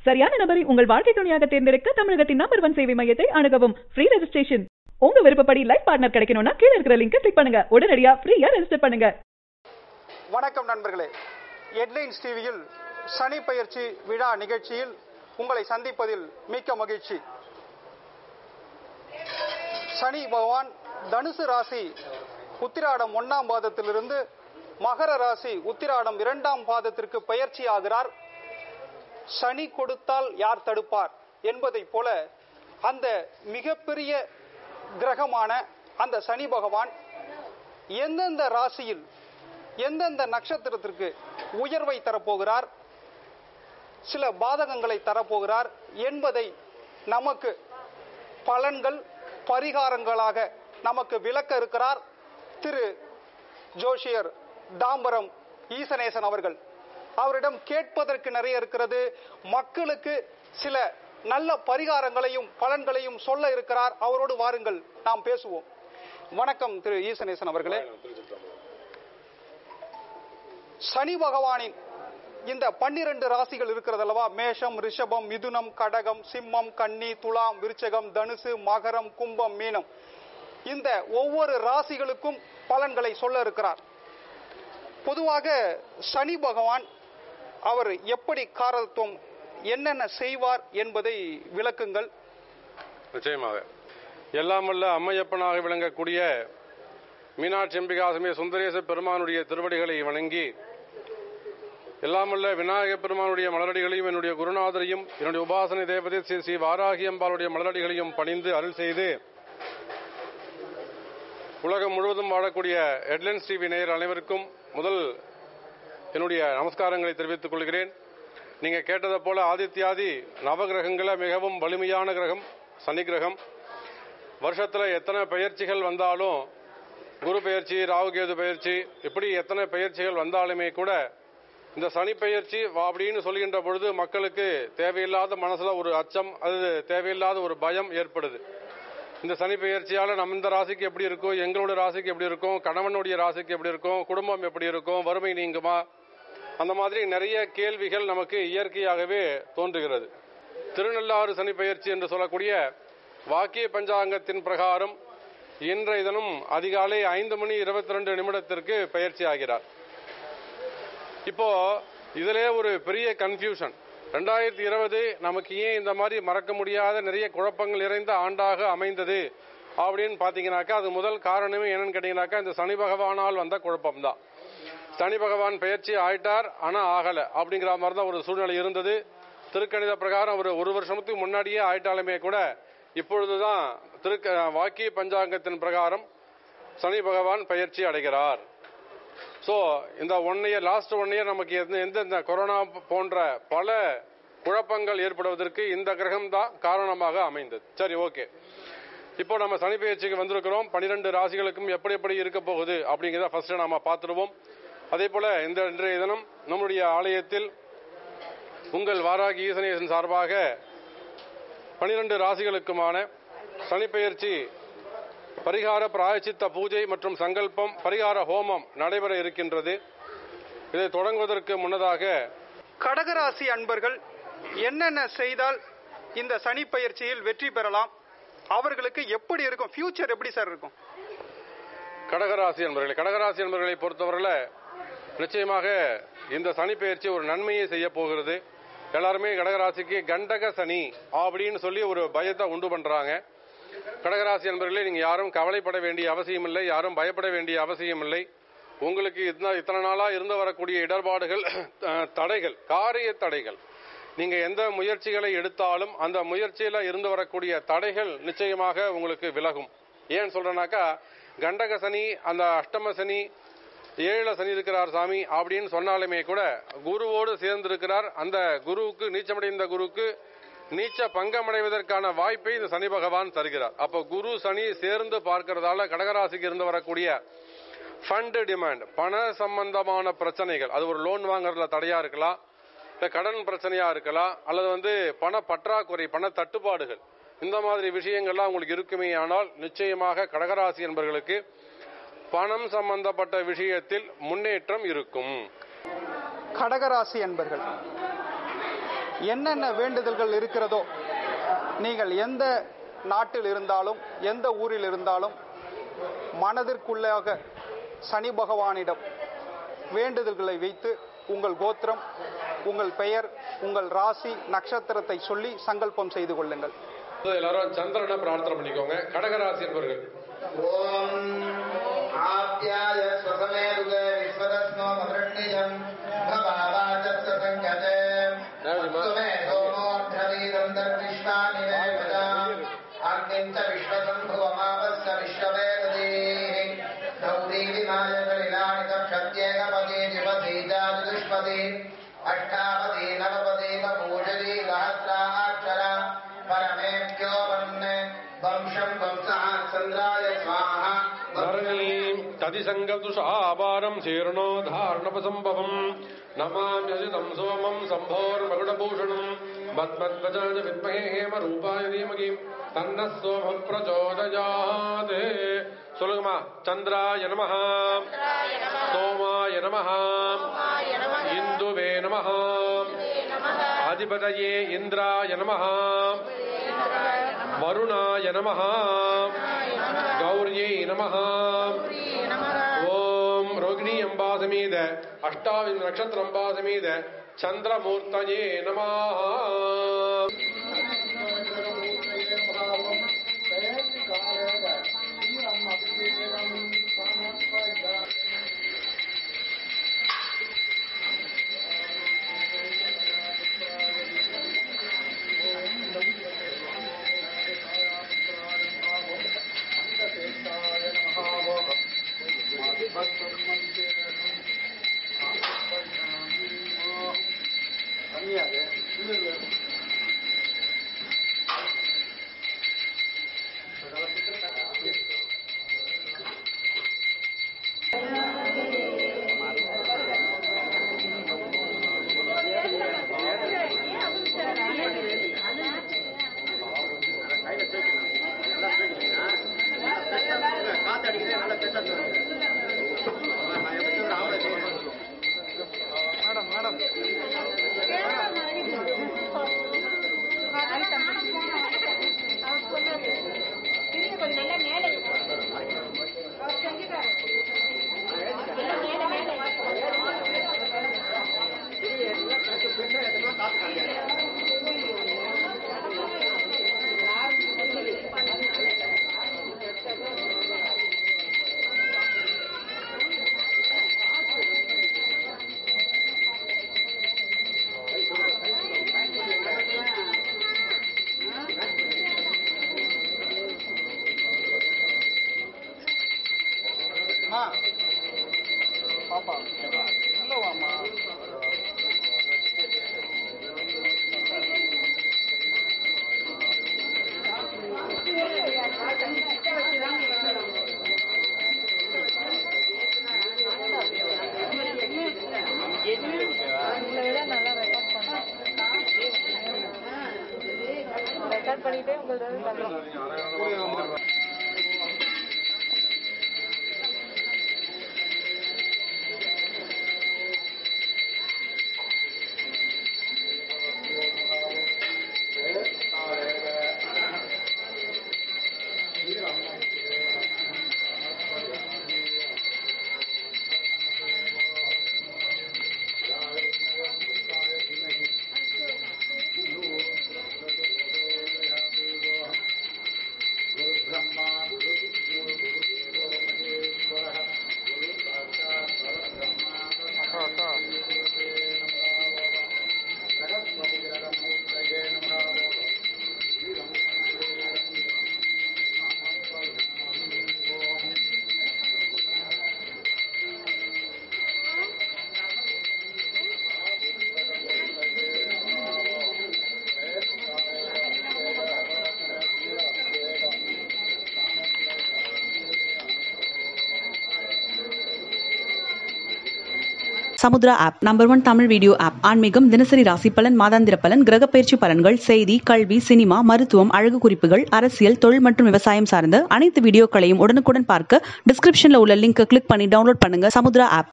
சரியான நபரை உங்கள் வாழ்க்கை துணையாக தேர்ந்தெடுக்க தமிழகத்தின் நம்பர் ஒன் சேவை மையத்தை அணுகவும் ஃப்ரீ ரெஜிஸ்ட்ரேஷன் உங்க விருப்பப்படி லைஃப் பார்ட்னர் கிடைக்கணும்னா கீழ இருக்கிற லிங்கை கிளிக் பண்ணுங்க உடனடியா ஃப்ரீயா ரெஜிஸ்டர் பண்ணுங்க வணக்கம் நண்பர்களே ஹெட்லைன்ஸ் டிவியில் சனி பயிற்சி விழா நிகழ்ச்சியில் உங்களை சந்திப்பதில் மிக்க மகிழ்ச்சி சனி பகவான் தனுசு ராசி உத்திராடம் ஒன்னாம் பாதத்திலிருந்து மகர ராசி உத்திராடம் இரண்டாம் பாதத்திற்கு பயிற்சி ஆகிறார் சனி கொடுத்தால் யார் தடுப்பார் என்பதைப் போல அந்த மிகப்பெரிய கிரகமான அந்த சனி பகவான் எந்தெந்த ராசியில் எந்தெந்த நட்சத்திரத்திற்கு உயர்வை தரப்போகிறார் சில பாதகங்களை தரப்போகிறார் என்பதை நமக்கு பலன்கள் பரிகாரங்களாக நமக்கு விளக்க இருக்கிறார் திரு ஜோஷியர் தாம்பரம் ஈசனேசன் அவர்கள் அவரிடம் கேட்பதற்கு நிறைய இருக்கிறது மக்களுக்கு சில நல்ல பரிகாரங்களையும் பலன்களையும் சொல்ல இருக்கிறார் அவரோடு வாருங்கள் நாம் பேசுவோம் வணக்கம் திரு ஈசனேசன் அவர்களே சனி பகவானின் இந்த பன்னிரண்டு ராசிகள் இருக்கிறது அல்லவா மேஷம் ரிஷபம் மிதுனம் கடகம் சிம்மம் கன்னி துலாம் விருச்சகம் தனுசு மகரம் கும்பம் மீனம் இந்த ஒவ்வொரு ராசிகளுக்கும் பலன்களை சொல்ல இருக்கிறார் பொதுவாக சனி பகவான் அவர் எப்படி காரத்துவம் என்னென்ன செய்வார் என்பதை விளக்குங்கள் நிச்சயமாக எல்லாம் வல்ல அம்மையப்பனாக விளங்கக்கூடிய மீனாட்சி அம்பிகாசமே சுந்தரேச பெருமானுடைய திருவடிகளை வணங்கி எல்லாமல்ல விநாயக பெருமானுடைய மலரடிகளையும் என்னுடைய குருநாதரையும் என்னுடைய உபாசனை தேவதை ஸ்ரீ ஸ்ரீ வாராகி அம்பாளுடைய மலரடிகளையும் பணிந்து அருள் செய்து உலகம் முழுவதும் வாழக்கூடிய ஹெட்லைன்ஸ் டிவி நேயர் அனைவருக்கும் முதல் என்னுடைய நமஸ்காரங்களை தெரிவித்துக் கொள்கிறேன் நீங்க கேட்டதை போல ஆதித்யாதி நவகிரகங்கள மிகவும் வலிமையான கிரகம் சனி கிரகம் வருஷத்துல எத்தனை பயிற்சிகள் வந்தாலும் குரு பயிற்சி ராகுகேது பயிற்சி இப்படி எத்தனை பயிற்சிகள் வந்தாலுமே கூட இந்த சனி பயிற்சி வா- அப்படின்னு சொல்கின்ற பொழுது மக்களுக்கு தேவையில்லாத மனசுல ஒரு அச்சம் அது தேவையில்லாத ஒரு பயம் ஏற்படுது இந்த சனி பெயர்ச்சியால நம்ம இந்த ராசிக்கு எப்படி இருக்கும் எங்களோட ராசிக்கு எப்படி இருக்கும் கணவனுடைய ராசிக்கு எப்படி இருக்கும் குடும்பம் எப்படி இருக்கும் வறுமை நீங்குமா அந்த மாதிரி நிறைய கேள்விகள் நமக்கு இயற்கையாகவே தோன்றுகிறது திருநள்ளாறு சனி பெயர்ச்சி என்று சொல்லக்கூடிய வாக்கிய பஞ்சாங்கத்தின் பிரகாரம் இன்றைய தினம் அதிகாலை ஐந்து மணி இருபத்தி ரெண்டு நிமிடத்திற்கு பயிற்சி ஆகிறார் இப்போ இதிலே ஒரு பெரிய கன்ஃபியூஷன் ரெண்டாயிரத்தி இருபது நமக்கு ஏன் இந்த மாதிரி மறக்க முடியாத நிறைய குழப்பங்கள் நிறைந்த ஆண்டாக அமைந்தது அப்படின்னு பாத்தீங்கன்னாக்கா அது முதல் காரணமே என்னன்னு கேட்டீங்கன்னாக்கா இந்த சனி பகவானால் வந்த குழப்பம்தான் சனி பகவான் பயிற்சி ஆயிட்டார் ஆனா ஆகல அப்படிங்கிற மாதிரி தான் ஒரு சூழ்நிலை இருந்தது திருக்கணித பிரகாரம் ஒரு ஒரு வருஷத்துக்கு முன்னாடியே ஆயிட்டாலுமே கூட இப்பொழுதுதான் திருக்க வாக்கிய பஞ்சாங்கத்தின் பிரகாரம் சனி பகவான் பயிற்சி அடைகிறார் ஸோ இந்த one year last one year நமக்கு எந்த எந்தெந்த கொரோனா போன்ற பல குழப்பங்கள் ஏற்படுவதற்கு இந்த கிரகம் தான் காரணமாக அமைந்தது சரி ஓகே இப்போ நம்ம சனி பயிற்சிக்கு வந்திருக்கிறோம் பனிரெண்டு ராசிகளுக்கும் எப்படி எப்படி இருக்க போகுது அப்படிங்கிறத ஃபர்ஸ்ட் நாம பார்த்துருவோம் அதே போல இந்த இன்றைய தினம் நம்முடைய ஆலயத்தில் உங்கள் வாராகி ஈசனேசன் சார்பாக பனிரெண்டு ராசிகளுக்குமான சனிப்பெயர்ச்சி பரிகார பிராயச்சித்த பூஜை மற்றும் சங்கல்பம் பரிகார ஹோமம் நடைபெற இருக்கின்றது இதை தொடங்குவதற்கு முன்னதாக கடகராசி அன்பர்கள் என்னென்ன செய்தால் இந்த சனி பயிற்சியில் வெற்றி பெறலாம் அவர்களுக்கு எப்படி இருக்கும் ஃபியூச்சர் எப்படி சார் இருக்கும் கடகராசி என்பவர்களை கடகராசி என்பவர்களை பொறுத்தவரையில நிச்சயமாக இந்த சனி பெயர்ச்சி ஒரு நன்மையை செய்ய போகிறது எல்லாருமே கடகராசிக்கு கண்டக சனி அப்படின்னு சொல்லி ஒரு பயத்தை உண்டு பண்றாங்க கடகராசி என்பவர்களே நீங்க யாரும் கவலைப்பட வேண்டிய அவசியம் இல்லை யாரும் பயப்பட வேண்டிய அவசியம் இல்லை உங்களுக்கு இத்தனை- இத்தனை நாளா இருந்து வரக்கூடிய இடர்பாடுகள் அஹ், தடைகள் காரிய தடைகள் நீங்க எந்த முயற்சிகளை எடுத்தாலும் அந்த முயற்சியில இருந்து வரக்கூடிய தடைகள் நிச்சயமாக உங்களுக்கு விலகும் ஏன் சொல்றேனாக்கா கண்டக சனி அந்த அஷ்டம சனி ஏழுல சனி இருக்கிறார் சாமி அப்படின்னு சொன்னாலுமே கூட குருவோடு சேர்ந்திருக்கிறார் அந்த குருவுக்கு நீச்சமடைந்த குருவுக்கு நீச்ச பங்கமடைவதற்கான வாய்ப்பை இந்த சனி பகவான் தருகிறார் அப்போ குரு சனி சேர்ந்து பார்க்கறதால கடகராசிக்கு இருந்து வரக்கூடிய ஃபண்ட் டிமாண்ட் பண சம்பந்தமான பிரச்சனைகள் அது ஒரு லோன் வாங்குறதுல தடையா இருக்கலாம் இல்ல கடன் பிரச்சனையா இருக்கலாம் அல்லது வந்து பண பற்றாக்குறை பண தட்டுப்பாடுகள் இந்த மாதிரி விஷயங்கள்லாம் உங்களுக்கு இருக்குமே ஆனால் நிச்சயமாக கடகராசி என்பவர்களுக்கு பணம் சம்பந்தப்பட்ட விஷயத்தில் முன்னேற்றம் இருக்கும் கடகராசி என்பர்கள் என்னென்ன வேண்டுதல்கள் இருக்கிறதோ நீங்கள் எந்த நாட்டில் இருந்தாலும் எந்த ஊரில் இருந்தாலும் மனதிற்குள்ளாக சனி பகவானிடம் வேண்டுதல்களை வைத்து உங்கள் கோத்திரம் உங்கள் பெயர் உங்கள் ராசி நட்சத்திரத்தை சொல்லி சங்கல்பம் செய்து கொள்ளுங்கள் எல்லாரும் சந்திரனை பிரார்த்தனை பண்ணிக்கோங்க கடகராசி என்பவர்கள் ஓம் ஆப்யாய ஸ்வசமே ருதே விஸ்வரஸ்னோ மதரண்யஜம் பவாவாச்ச சங்கதே சுமே சோமோர்ధవீதம் தர்விஷ்வானி வேவதாம் அக்னிம் ச விஸ்வசம்புவமாவஸ்ய விஸ்வவேததீः கௌரி விநாயகலிலானி கக்ஷத்யேகபதி ஜிவதி ஜாதுஷ்பதி அஷ்டாவதி நவபதி பூஜதி சஹஸ்ராட்சரா பரமேभ्यो வன்ன வம்சம் வம்சः சந்திராய ஸ்வாஹா ధరణీం తదిసంగతుషాపారం శీర్ణోధార్ణపసంభవం నమామ్యజితం సోమం సంభోర్మగుడభూషణం మద్మద్వజాజ విద్మహే హేమరూపాయ ధీమహి తన్న సోమ ప్రచోదయాత్ சொல்லுங்கம்மா சந்திராய நம சோமாய நம இந்துவே நம அதிபதயே இந்திராய நம வருணாய நம गौर्यै नमः ஓம் ரோகிணி அம்பா சமேத அஷ்டாவின் நட்சத்திர அம்பா சமேத சந்திரமூர்த்தயே நமः அம்மா பாப்பா உள்ள வாம்மா Samudra app number one Tamil video app ஆன்மீகம் தினசரி ராசி பலன் மாதாந்திர பலன் கிரகப்பயிற்சி பலன்கள் செய்தி கல்வி சினிமா மருத்துவம் அழகு குறிப்புகள் அரசியல் தொழில் மற்றும் விவசாயம் சார்ந்த அனைத்து வீடியோக்களையும் உடனுக்குடன் பார்க்க டிஸ்கிரிப்ஷன்ல உள்ள லிங்கை கிளிக் பண்ணி டவுன்லோட் பண்ணுங்க சமுத்ரா ஆப்